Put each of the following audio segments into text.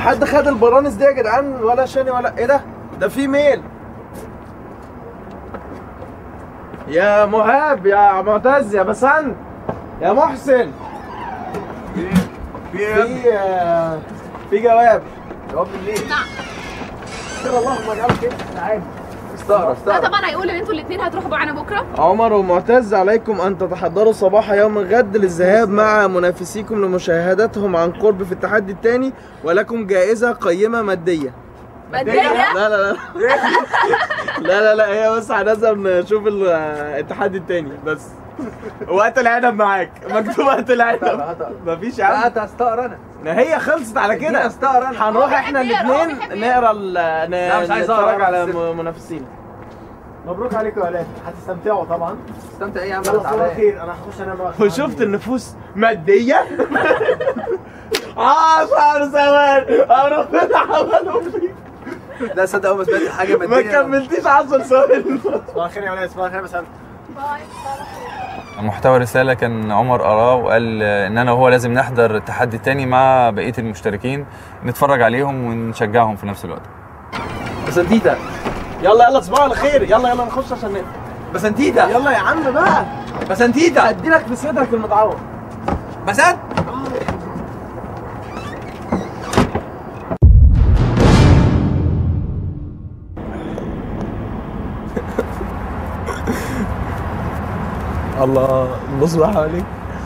حد خد البرانس دي يا جدعان ولا شاني ولا ايه ده ده في ميل يا مهاب يا معتز يا بسنت يا محسن في في آه، في جواب جواب من ليه؟ استغفر اللهم اجعله كده تعالى استغرب لا استغرب طبعا هيقول ان انتوا الاثنين هتروحوا معانا بكره عمر ومعتز عليكم أن تتحضروا صباح يوم الغد للذهاب مع منافسيكم لمشاهدتهم عن قرب في التحدي الثاني ولكم جائزة قيمة مادية ماديه لا لا لا لا لا لا هي بس هنزل نشوف ال- التحدي الثاني بس وقت العنب معاك مكتوب وقت العنب مفيش يا عم لا هستقر انا ما هي خلصت على كده استقر انا هنروح هو احنا بيحب يقرا، هو الاثنين بيحب يقرا. نقرا ال- لا، مش عايز نتفرج أقرا، على بس- م- منافسين مبروك عليكم يا ولاد هتستمتعوا طبعا استمتع ايه يا عم يلا انا صباح تعبان الخير انا هخش انام بقى عشان وشفت عندي- النفوس مادية عشر ثواني ربنا عملهم فيك لا صدق اول ما سمعت حاجه ما ماديه كملتيش 10 ثواني صباح الخير يا ولاد صباح الخير بس محتوى الرسالة كان عمر قراه وقال إن أنا وهو لازم نحضر التحدي التاني مع بقية المشتركين نتفرج عليهم ونشجعهم في نفس الوقت بسنتيتا يلا يلا صباح الخير يلا يلا نخش عشان نقفل بسنتيتا يلا يا عم بقى بسنتيتا اديلك في صدرك المتعور بسنت الله بص بقى حواليك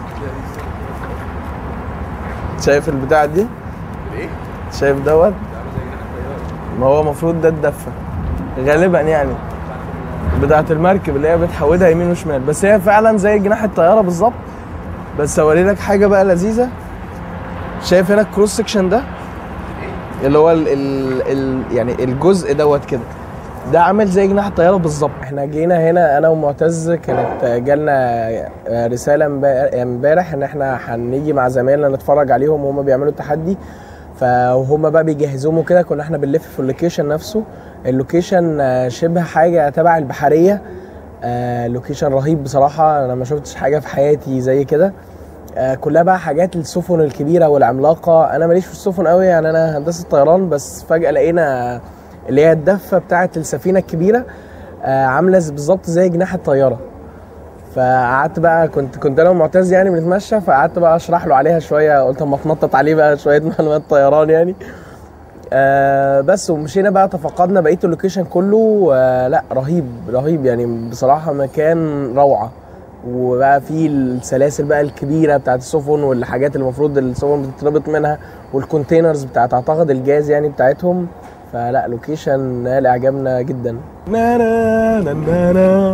شايف البتاع دي؟ ايه؟ شايف دوت؟ ما هو المفروض ده الدفة غالبا يعني بتاعت المركب اللي هي بتحودها يمين وشمال بس هي فعلا زي جناح الطيارة بالظبط بس اوري لك حاجة بقى لذيذة شايف هنا الكروس سكشن ده اللي هو ال ال ال يعني الجزء دوت كده ده عامل زي جناح الطياره بالظبط احنا جينا هنا انا ومعتز كانت جالنا رساله امبارح- امبارح ان احنا هنيجي مع زمايلنا نتفرج عليهم وهم بيعملوا التحدي فهم بقى بيجهزوهم وكده كنا احنا بنلف في اللوكيشن نفسه اللوكيشن آه، شبه حاجه تبع البحريه آه، لوكيشن رهيب بصراحه انا ما شفتش حاجه في حياتي زي كده آه، كلها بقى حاجات السفن الكبيره والعملاقه انا ماليش في السفن قوي يعني انا هندسه طيران بس فجاه لقينا اللي هي الدفه بتاعه السفينه الكبيره آه، عامله ز- بالظبط زي جناح الطياره فقعدت بقى كنت كنت انا ومعتز يعني بنتمشى فقعدت بقى اشرح له عليها شويه قلت اما اتنطط عليه بقى شويه معلومات طيران يعني آه بس ومشينا بقى تفقدنا بقيه اللوكيشن كله آه لا رهيب رهيب يعني بصراحه مكان روعه وبقى في السلاسل بقى الكبيره بتاعت السفن والحاجات اللي المفروض السفن بتتربط منها والكونتينرز بتاعت اعتقد الجاز يعني بتاعتهم فلا لوكيشن نال اعجابنا جدا نا نا نا نا نا.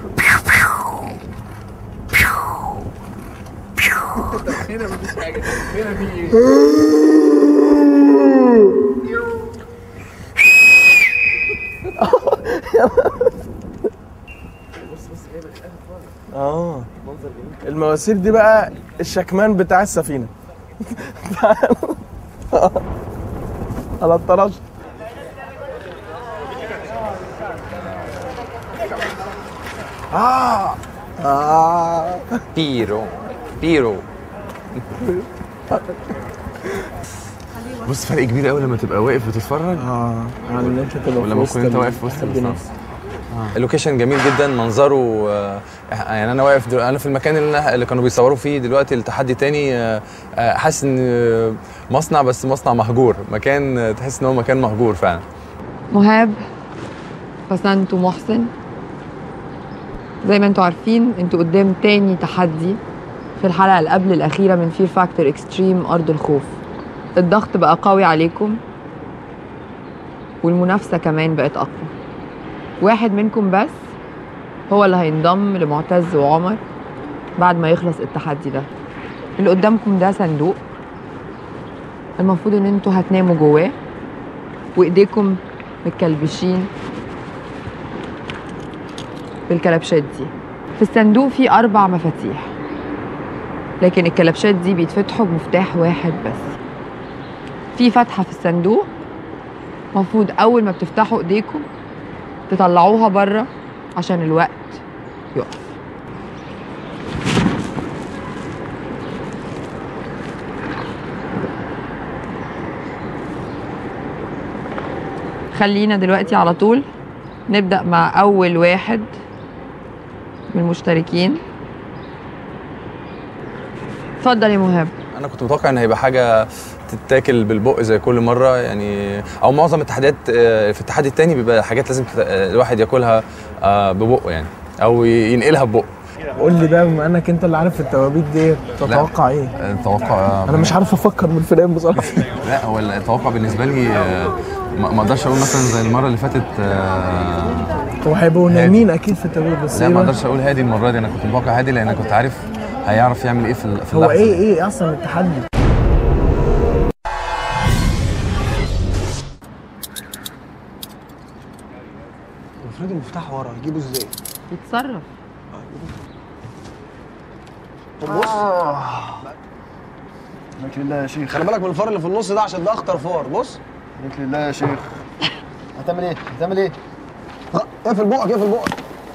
هنا مفيش حاجه هنا في ايه اه المواسير دي بقى الشكمان بتاع السفينه على الطرش اه اه بيرو بيرو بص فرق كبير قوي لما تبقى واقف بتتفرج اه عن ان انت تبقى ولما تكون انت واقف في وسط التحدي المصنع. نفسه. اللوكيشن جميل جدا منظره آه، يعني انا واقف دل... انا في المكان اللي, أنا... اللي كانوا بيصوروا فيه دلوقتي التحدي تاني آه، آه، حاسس ان آه، مصنع بس مصنع مهجور مكان آه، تحس ان هو مكان مهجور فعلا مهاب بسنت ومحسن زي ما انتوا عارفين انتوا قدام تاني تحدي في الحلقة اللي قبل الأخيرة من فير فاكتور اكستريم أرض الخوف الضغط بقى قوي عليكم والمنافسة كمان بقت أقوى واحد منكم بس هو اللي هينضم لمعتز وعمر بعد ما يخلص التحدي ده اللي قدامكم ده صندوق المفروض ان انتوا هتناموا جواه وايديكم متكلبشين بالكلبشات دي في الصندوق فيه أربع مفاتيح لكن الكلبشات دي بيتفتحوا بمفتاح واحد بس في فتحة في الصندوق مفروض أول ما بتفتحوا إيديكم تطلعوها بره عشان الوقت يقف خلينا دلوقتي على طول نبدأ مع أول واحد من المشتركين اتفضل يا مهاب انا كنت متوقع ان هيبقى حاجه تتاكل بالبق زي كل مره يعني او معظم التحديات آه، في التحدي التاني بيبقى حاجات لازم تت- آه، الواحد ياكلها آه، ببقه يعني او ينقلها ببقه قول لي بقى بما انك انت اللي عارف التوابيت دي تتوقع ايه؟ التوقع انا مش عارف افكر من الفئران بصراحه لا هو التوقع بالنسبه لي آه، ما ما اقدرش اقول مثلا زي المره اللي فاتت آه، هو هيبقوا نايمين اكيد في التوابيت بس لا إيه ما بقى؟ اقدرش اقول هادي المره دي انا كنت متوقع هادي لان كنت عارف هيعرف يعمل ايه في ال- في هو اللحظة ايه دي. ايه اصلا التحدي؟ المفروض المفتاح ورا اجيبه ازاي؟ يتصرف طب بص لك لله يا شيخ خلي بالك من الفار اللي في النص ده عشان ده اخطر فار بص لك لله يا شيخ هتعمل ايه؟ هتعمل ايه؟ آه، اقفل بقك اقفل بقك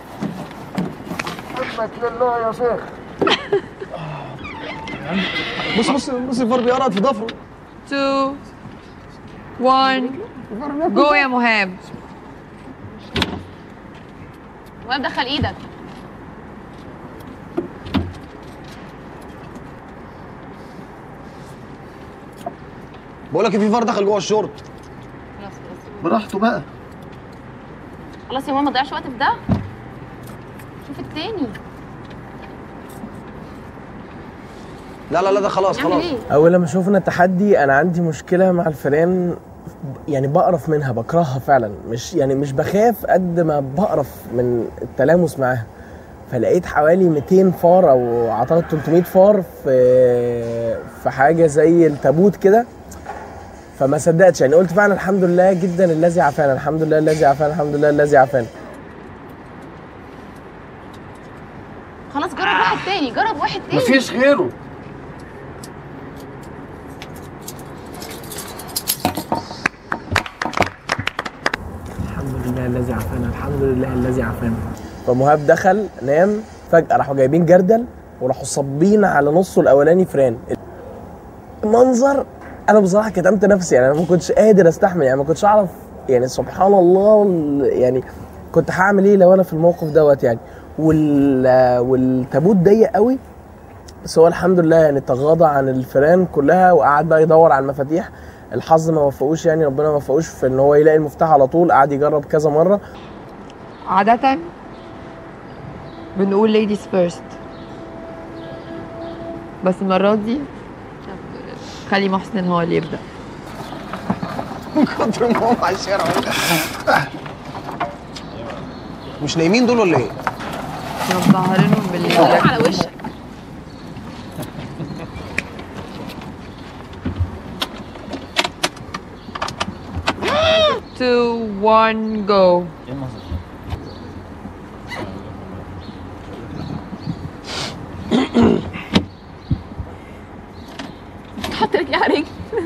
لك لله يا شيخ بص بص بص الفار بيقرط في ضفره 2 1 جو يا مهاب المهم دخل ايدك بقول لك إيه، في فار دخل جوه الشورت خلاص خلاص براحته بقى خلاص يا ماما ما تضيعش وقت في ده شوف التاني لا لا لا ده خلاص يعمل خلاص ايه اول لما شوفنا التحدي انا عندي مشكله مع الفئران يعني بقرف منها بكرهها فعلا مش يعني مش بخاف قد ما بقرف من التلامس معاها فلقيت حوالي 200 فار او اعتقد 300 فار في في حاجه زي التابوت كده فما صدقتش يعني قلت فعلا الحمد لله جدا الذي عافانا الحمد لله الذي عافانا الحمد لله الذي عافانا خلاص جرب واحد تاني جرب واحد تاني مفيش غيره الحمد لله الذي عافانا الحمد لله الذي عافانا فمهاب دخل نام فجأة راحوا جايبين جردل وراحوا صابين على نصه الأولاني فران المنظر أنا بصراحة كتمت نفسي يعني أنا ما كنتش قادر أستحمل يعني ما كنتش أعرف يعني سبحان الله ال- يعني كنت هعمل إيه لو أنا في الموقف دوت يعني وال والتابوت ضيق قوي بس هو الحمد لله يعني تغاضى عن الفيران كلها وقعد بقى يدور على المفاتيح الحظ ما وفقوش يعني ربنا ما وفقوش في ان هو يلاقي المفتاح على طول قعد يجرب كذا مره عادة بنقول ladies first بس المرة دي خلي محسن هو اللي يبدأ كتر ما هم على الشارع مش نايمين دول ولا ايه؟ مظهرينهم بالليل على وشك two one go حط رجلي على رجلي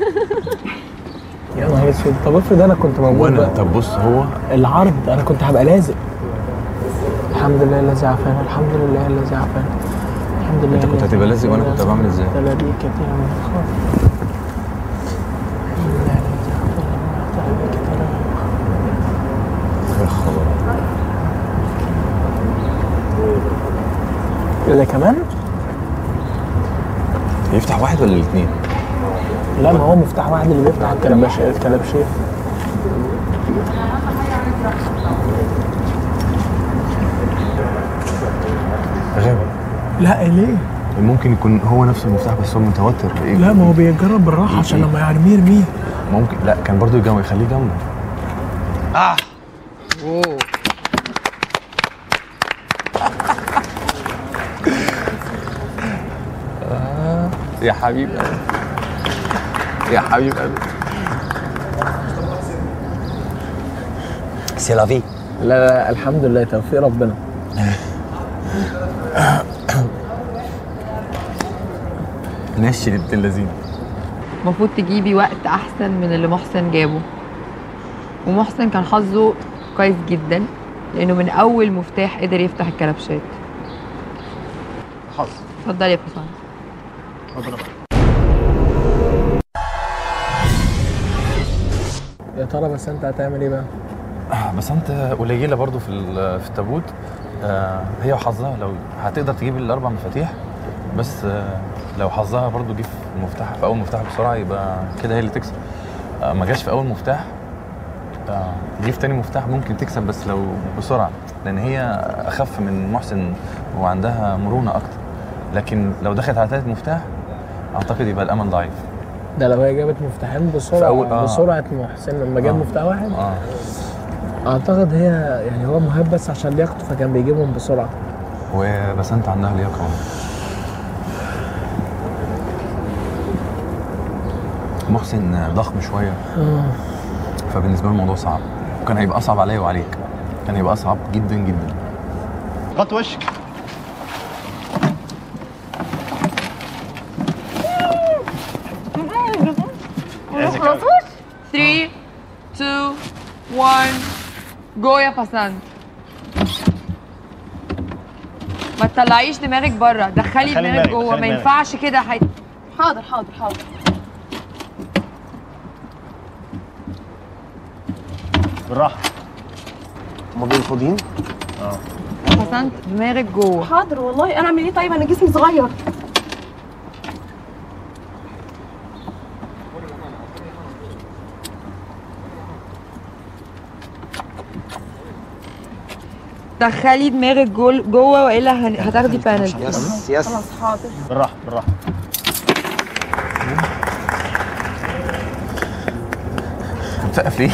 يا نهار اسود طب افرض انا كنت موجود وانا بقى طب بص هو العرض انا كنت هبقى لازق الحمد لله الذي عافانا الحمد لله الذي عافانا الحمد لله انت كنت الذي هتبقى لازق وانا كنت هبقى عامل ازاي؟ لا بي كثيرا من الخوف الحمد لله الذي عافانا وما اعتنى بك كثيرا من الخوف. يا خبر ايه ده كمان؟ يفتح واحد ولا الاثنين؟ لا ما هو مفتاح واحد اللي بيفتح الكلبش الكلبشيه غبي لا ليه؟ ممكن يكون هو نفس المفتاح بس هو متوتر ايه لا ما هو بيجرب بالراحه عشان لما يرميه يرميه ممكن لا كان برضو يجمع يخليه جنبه اوه يا حبيب قلبي يا حبيب قلبي سي لافي لا لا الحمد لله توفيق ربنا نشي بنت اللذين المفروض تجيبي وقت احسن من اللي محسن جابه ومحسن كان حظه كويس جدا لانه من اول مفتاح قدر يفتح الكلبشات حظ اتفضل يا حسام يا ترى بس انت هتعمل ايه بقى؟ بس انت قليله برضو في ال- في التابوت آه، هي وحظها لو هتقدر تجيب الاربع مفاتيح بس آه، لو حظها برضو جه في المفتاح في اول مفتاح بسرعه يبقى كده هي اللي تكسب آه، ما جاش في اول مفتاح آه، جه في تاني مفتاح ممكن تكسب بس لو بسرعه لان هي اخف من محسن وعندها مرونه اكتر لكن لو دخلت على تالت مفتاح اعتقد يبقى الامل ضعيف ده لو هي جابت مفتاحين بسرعه أول- آه. بسرعه محسن لما جاب آه. مفتاح واحد اه اعتقد هي يعني هو مهاب بس عشان لياقته فكان بيجيبهم بسرعه وبسنت عندها لياقه محسن ضخم شويه فبالنسبه له الموضوع صعب وكان هيبقى اصعب عليا وعليك كان هيبقى اصعب جدا جدا غط وشك ما خلصوش 3 2 1 جو يا بسنت ما تطلعيش دماغك بره دخلي دخلي دماغك دماغك، جوه دخلي ما دماغك. ينفعش كده حي... حاضر حاضر حاضر بالراحه هما دول فاضيين بسنت دماغك جوه حاضر والله انا اعمل ايه طيب انا جسمي صغير دخلي دماغك جول- جوه والا هن- هتاخدي بانالتي يس يس خلاص حاضر بالراحه بالراحه بتسقف ليه؟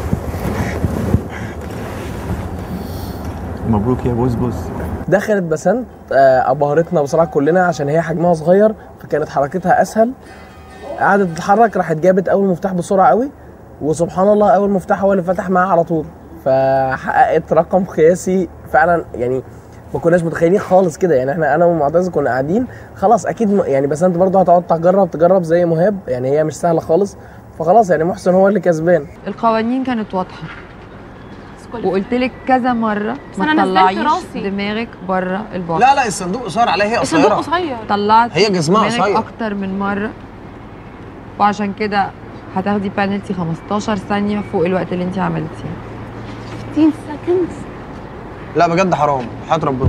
مبروك يا بوس بوس دخلت بسنت آه، ابهرتنا بصراحه كلنا عشان هي حجمها صغير فكانت حركتها اسهل قعدت تتحرك راحت جابت اول مفتاح بسرعه قوي وسبحان الله اول مفتاح هو اللي فتح معاها على طول فحققت رقم قياسي فعلا يعني ما كناش متخيلين خالص كده يعني احنا انا ومعتز كنا قاعدين خلاص اكيد م- يعني بسنت برضه هتقعد تجرب تجرب زي مهاب يعني هي مش سهله خالص فخلاص يعني محسن هو اللي كسبان القوانين كانت واضحه بس كل- وقلت لك كذا مره بس ما أنا نزلت تطلعيش راسي. دماغك بره البوكس لا لا الصندوق قصير عليها هي الصندوق قصيره قصير طلعت هي جسمها دماغك قصير. اكتر من مره وعشان كده هتاخدي بانالتي 15 ثانيه فوق الوقت اللي انت عملتيه 15 سكند لا بجد حرام حياه ربنا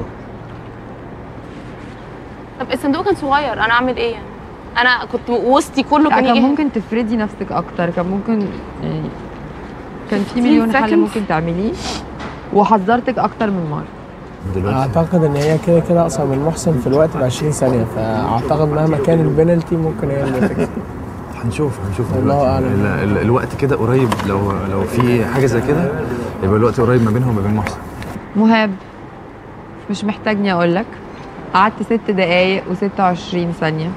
طب الصندوق كان صغير انا اعمل ايه يعني انا كنت وسطي كله لا كان كان يجي ممكن تفردي نفسك اكتر كان ممكن يعني كان في 15 مليون حل seconds. ممكن تعمليه وحذرتك اكتر من مره دلوقتي اعتقد ان هي كده كده اصلا من محسن في الوقت ب 20 ثانيه فاعتقد مهما كان البنالتي ممكن هي اللي تكسب هنشوف هنشوف الله دلوقتي. أعلم. ال- ال- الوقت كده قريب لو لو في حاجه زي كده يبقى الوقت قريب ما بينهم وما بين محسن مهاب مش محتاجني اقول لك قعدت ست دقايق و26 ثانيه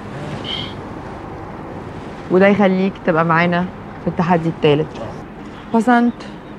وده يخليك تبقى معانا في التحدي الثالث بسنت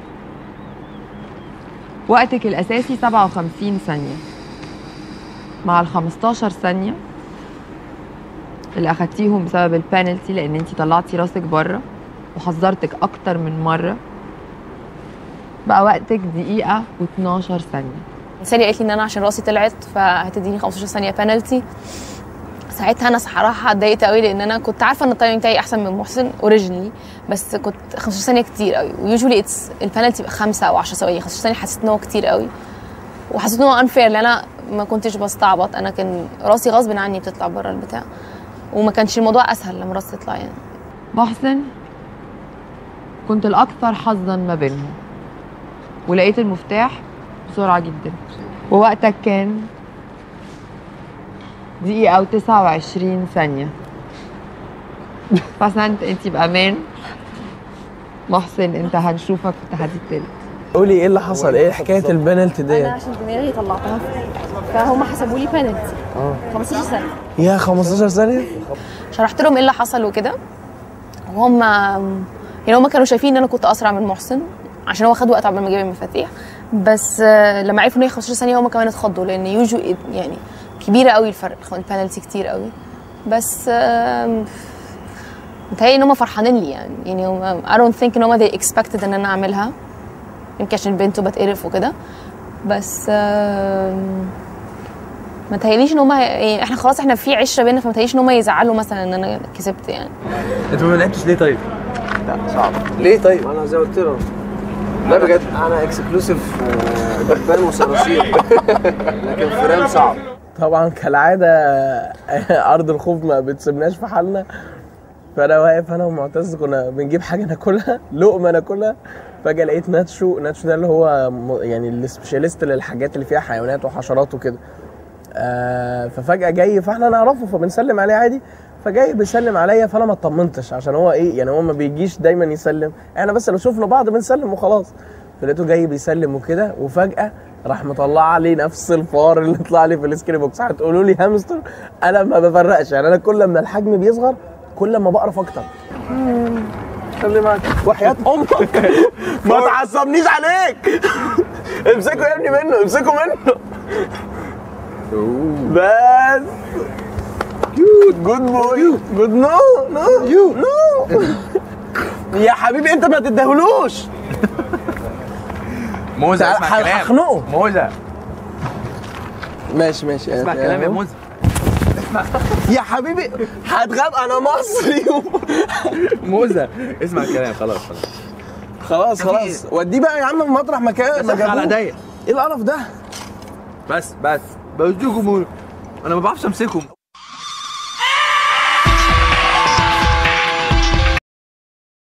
وقتك الاساسي 57 ثانيه مع ال 15 ثانيه اللي اخدتيهم بسبب البانالتي لان انت طلعتي راسك بره وحذرتك اكتر من مره بقى وقتك دقيقه و12 ثانيه سالي قالت لي ان انا عشان راسي طلعت فهتديني 15 ثانيه بنالتي ساعتها انا صراحه اتضايقت قوي لان انا كنت عارفه ان التايمنج بتاعي احسن من محسن اوريجينالي بس كنت 15 ثانيه كتير قوي ويوجولي اتس البنالتي بقى 5 او 10 ثواني 15 ثانيه حسيت ان هو كتير قوي وحسيت ان هو انفير لان انا ما كنتش بستعبط انا كان راسي غصب عني بتطلع بره البتاع وما كانش الموضوع اسهل لما راسي تطلع يعني محسن كنت الأكثر حظا ما بينهم ولقيت المفتاح بسرعة جدا ووقتك كان دقيقة وتسعة وعشرين ثانية فسنت انت بأمان محسن انت هنشوفك في التحدي التالت قولي ايه اللي حصل ايه حكايه البنالتي ديت انا عشان دماغي طلعتها فهم حسبوا لي بنالتي 15 ثانيه يا 15 ثانيه شرحت لهم ايه اللي حصل وكده وهم يعني هم كانوا شايفين ان انا كنت اسرع من محسن عشان هو خد وقت عقبال ما جاب المفاتيح بس آه، لما عرفوا ان هي 15 ثانيه هم كمان اتخضوا لان يوجو يعني كبيره قوي الفرق البنالتي كتير قوي بس آم، متهيألي ان هم فرحانين لي يعني يعني هم I don't think ان هم they expected ان انا اعملها يمكن عشان بنت وبتقرف وكده بس آم، ما تهيأليش ان هم يعني احنا خلاص احنا في عشره بينا فما تهيأليش ان هم يزعلوا مثلا ان انا كسبت يعني انت ما لعبتش ليه طيب؟ لا صعب ليه طيب انا زي ما قلت له لا بجد انا اكسكلوسيف دبان وصراصير لكن فران صعب طبعا كالعاده ارض الخوف ما بتسيبناش في حالنا فانا واقف انا ومعتز كنا بنجيب حاجه ناكلها لقمه ناكلها فجاه لقيت ناتشو ناتشو ده اللي هو م- يعني السبيشاليست للحاجات اللي فيها حيوانات وحشرات وكده آه ففجاه جاي فاحنا نعرفه فبنسلم عليه عادي فجاي بيسلم عليا فانا ما اطمنتش عشان هو ايه يعني هو ما بيجيش دايما يسلم احنا بس لو شفنا بعض بنسلم وخلاص فلقيته جاي بيسلم وكده وفجاه راح مطلع عليه نفس الفار اللي طلع لي في السكري بوكس هتقولوا لي هامستر انا ما بفرقش يعني انا كل ما الحجم بيصغر كل ما بقرف اكتر خلي معاك وحياة امك ما تعصبنيش عليك امسكوا يا ابني منه امسكوا منه بس جود بوي جود نو نو يو نو يا حبيبي انت ما تدهولوش موزة تعال- اسمع كلام هخنقه. موزة ماشي ماشي اسمع كلام يا موزة يا حبيبي هتغاب انا مصري موزة اسمع الكلام خلاص خلاص خلاص خلاص وديه بقى يا عم مطرح مكان ما بس على جابوه. ايديا ايه القرف ده بس بس بديكم انا ما بعرفش امسكهم